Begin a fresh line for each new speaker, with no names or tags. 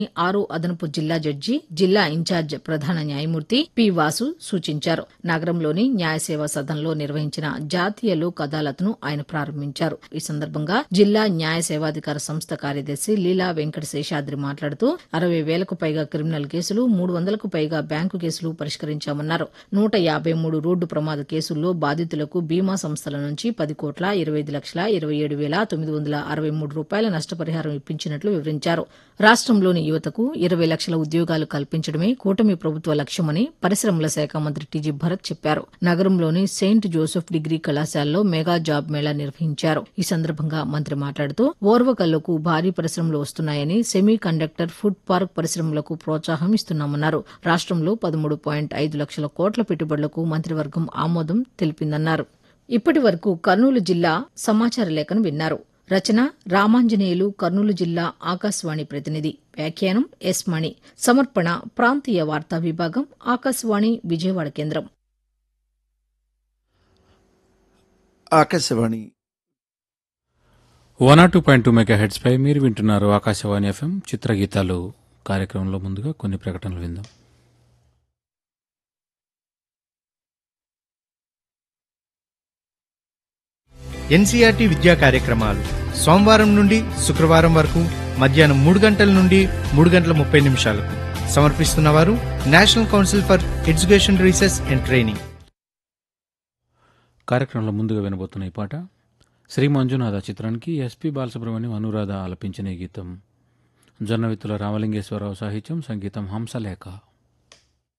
ఆరు అదనపు జిల్లా జడ్జి జిల్లా ఇన్ఛార్జ్ ప్రధాన న్యాయమూర్తి పి వాసు సూచించారు నగరంలోని న్యాయ సేవా సదన్లో నిర్వహించిన జాతీయ లోక్ అదాలత్ను ఆయన ప్రారంభించారు ఈ సందర్భంగా జిల్లా న్యాయ సేవాధికార సంస్థ కార్యదర్శి లీలా వెంకట శేషాద్రి మాట్లాడుతూ అరవై వేలకు పైగా క్రిమినల్ కేసులు మూడు వందలకు పైగా బ్యాంకు కేసులు పరిష్కరించామన్నారు నూట యాభై మూడు రోడ్డు ప్రమాద కేసుల్లో బాధితులకు బీమా సంస్థల నుంచి పది కోట్ల ఇరవై ఐదు లక్షల ఇరవై ఏడు వేల తొమ్మిది వందల అరవై మూడు రూపాయల నష్టపరిహారం ఇప్పించినట్లు వివరించారు రాష్టంలోని యువతకు ఇరవై లక్షల ఉద్యోగాలు కల్పించడమే కూటమి ప్రభుత్వ లక్ష్యమని పరిశ్రమల శాఖ మంత్రి టీజీ భరత్ చెప్పారు నగరంలోని సెయింట్ జోసెఫ్ డిగ్రీ కళాశాలలో మెగా జాబ్ మేళా నిర్వహించారు ఈ సందర్భంగా మంత్రి మాట్లాడుతూ ఓర్వకల్లుకు భారీ పరిశ్రమలు వస్తున్నాయని సెమీ కండక్టర్ ఫుడ్ పార్క్ పరిశ్రమలకు ప్రోత్సాహం ఇస్తున్నామన్నారు రాష్టంలో పదమూడు పాయింట్ ఐదు లక్షల కోట్ల పెట్టుబడులకు మంత్రివర్గం ఆమోదం తెలిపిందన్నారు ఇప్పటి వరకు కర్నూలు జిల్లా సమాచార లేఖను విన్నారు రచన రామాంజనేయులు కర్నూలు జిల్లా ఆకాశవాణి ప్రతినిధి వ్యాఖ్యానం ఎస్ మణి సమర్పణ ప్రాంతీయ వార్తా విభాగం ఆకాశవాణి విజయవాడ కేంద్రం
Akashvani
one R two point two megahertz పై మీరు వింటున్నారు ఆకాశవాణి ఎఫ్ఎం చిత్రగీతాలు కార్యక్రమంలో ముందుగా కొన్ని ప్రకటనలు విందాం
ఎన్సీఆర్టీ విద్యా కార్యక్రమాలు సోమవారం నుండి శుక్రవారం వరకు మధ్యాహ్నం మూడు గంటల నుండి మూడు గంటల ముప్పై నిమిషాలకు సమర్పిస్తున్నవారు national council for education research and training
కార్యక్రమంలో ముందుగా వినబోతున్న ఈ పాట శ్రీ మంజునాథ చిత్రానికి ఎస్పి బాలసుబ్రహ్మణ్యం అనురాధ ఆలపించిన ఈ గీతం జొన్నవిత్తుల రామలింగేశ్వరరావు సాహిత్యం సంగీతం హంసలేఖ